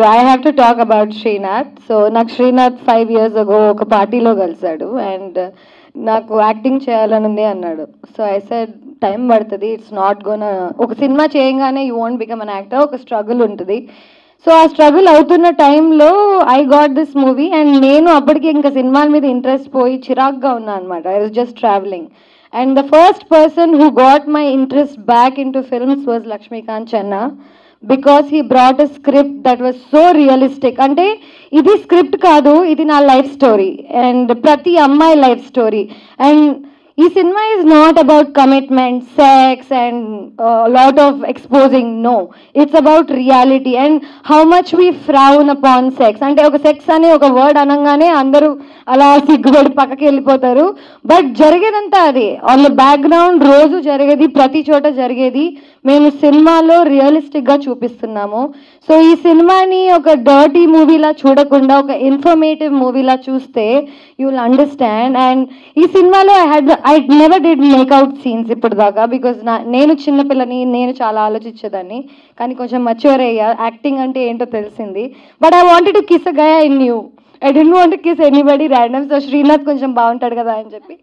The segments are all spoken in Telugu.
I have to talk about Srinath so నాకు శ్రీనాథ్ ఫైవ్ ఇయర్స్ అగో ఒక పార్టీలో కలిశాడు అండ్ నాకు యాక్టింగ్ చేయాలని ఉంది అన్నాడు సో ఐ సెడ్ టైం పడుతుంది ఇట్స్ నాట్ గోన్ ఒక సినిమా చేయగానే you want become an actor ఒక స్ట్రగుల్ ఉంటుంది సో ఆ స్ట్రగుల్ అవుతున్న టైంలో I got this movie and నేను అప్పటికి ఇంకా సినిమాల మీద ఇంట్రెస్ట్ పోయి చిరాగ్గా ఉన్నా అనమాట I was just travelling and the first person who got my interest back in to films was Lakshmikanth Chenna because he brought a script that was so realistic అంటే ఇది స్క్రిప్ట్ కాదు ఇది నా లైఫ్ స్టోరీ అండ్ ప్రతి అమ్మాయి లైఫ్ స్టోరీ అండ్ ఈ సినిమా is not about commitment sex and lot of exposing no it's about reality and how much we frown upon sex అంటే ఒక సెక్స్ అనే ఒక వర్డ్ అనగానే అందరూ అలా సిగ్గుపడి పక్కకి వెళ్ళిపోతారు బట్ జరిగేదంతా అది ఆన్ ద బ్యాక్గ్రౌండ్ రోజు జరిగేది ప్రతి చోట జరిగేది మేము సినిమాలో రియలిస్టిక్గా చూపిస్తున్నాము సో ఈ సినిమాని ఒక డర్టీ మూవీలా చూడకుండా ఒక ఇన్ఫర్మేటివ్ మూవీలా చూస్తే యూ విల్ అండర్స్టాండ్ అండ్ ఈ సినిమాలో I had I never did make out scenes ఇప్పుడు దాకా బికాజ్ నా నేను చిన్నపిల్లని నేను చాలా ఆలోచించేదాన్ని కానీ కొంచెం మచ్యూర్ అయ్యా యాక్టింగ్ అంటే ఏంటో తెలిసింది but I wanted to kiss a guy in you I didn't want kiss anybody random so Srinath కొంచెం బాగుంటాడు కదా అని చెప్పి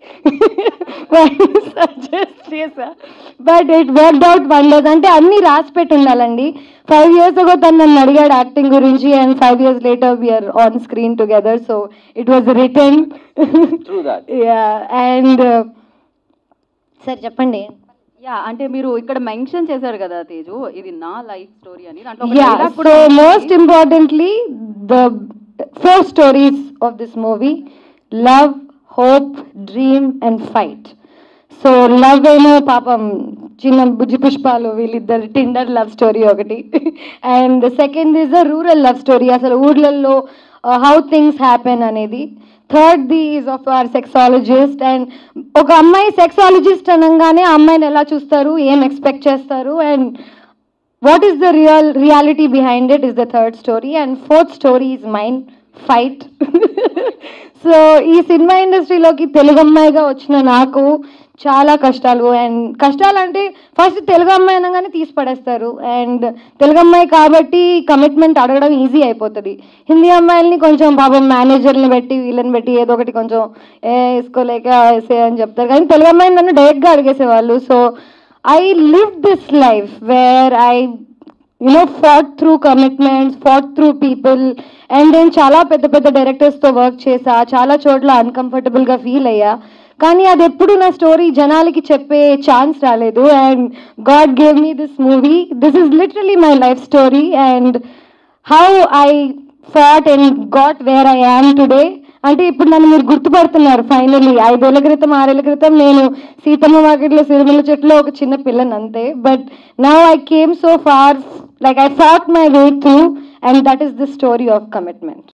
సజెస్ట్ చేసా but it worked out wonders అంటే అన్ని రాసి పెట్టి ఉండాలండి ఫైవ్ ఇయర్స్ అగో తను నన్ను అడిగాడు యాక్టింగ్ గురించి and five years later we're on screen together so it was return True that. Yeah and సరే చెప్పండి యా అంటే మీరు ఇక్కడ మెన్షన్ చేశారు కదా తేజు ఇది నా లైఫ్ స్టోరీ అని దాంట్లో ఒక Yeah, dialogue so కూడా ఉంది. most importantly, the four stories of this movie love, hope, dream, and fight. So love ఏమో పాపం చిన్న బుజ్జి పుష్పాలు వీళ్ళిద్దరు టిండర్ లవ్ స్టోరీ ఒకటి and second is the rural love story అసలు ఊర్లలో హౌ థింగ్స్ హ్యాపెన్ అనేది third the is of our sexologist and ఒక అమ్మాయి సెక్సాలజిస్ట్ అనగానే ఆ అమ్మాయిని ఎలా చూస్తారు ఏం ఎక్స్పెక్ట్ చేస్తారు and what is the real reality behind it is the third story and fourth story is mine fight so ఈ సినిమా ఇండస్ట్రీలోకి తెలుగు అమ్మాయిగా వచ్చిన నాకు చాలా కష్టాలు అండ్ కష్టాలు అంటే ఫస్ట్ తెలుగు అమ్మాయి అనగానే తీసి పడేస్తారు అండ్ తెలుగు అమ్మాయి కాబట్టి కమిట్మెంట్ అడగడం ఈజీ అయిపోతుంది హిందీ అమ్మాయిల్ని కొంచెం పాపం మేనేజర్ని పెట్టి వీళ్ళని పెట్టి ఏదో ఒకటి కొంచెం ఏ వేసుకోలేక వేసే అని చెప్తారు కానీ తెలుగు అమ్మాయిని నన్ను డైరెక్ట్గా అడిగేసేవాళ్ళు so I lived this life where I, you know, fought through commitments, fought through people, and then చాలా పెద్ద పెద్ద డైరెక్టర్స్తో వర్క్ చేసా చాలా చోట్ల అన్కంఫర్టబుల్గా ఫీల్ అయ్యా కానీ అది ఎప్పుడు నా స్టోరీ జనాలకి చెప్పే ఛాన్స్ రాలేదు and god gave me this movie this is literally my life story and how I fought and got where I am today అంటే ఇప్పుడు నన్ను మీరు గుర్తుపడుతున్నారు ఫైనలీ ఐదేళ్ల క్రితం ఆరేళ్ల క్రితం నేను సీతమ్మ వాకిట్లో సిరిమల చెట్లో ఒక చిన్న పిల్లని అంతే but now I came so far like I fought my way through and that is the story of commitment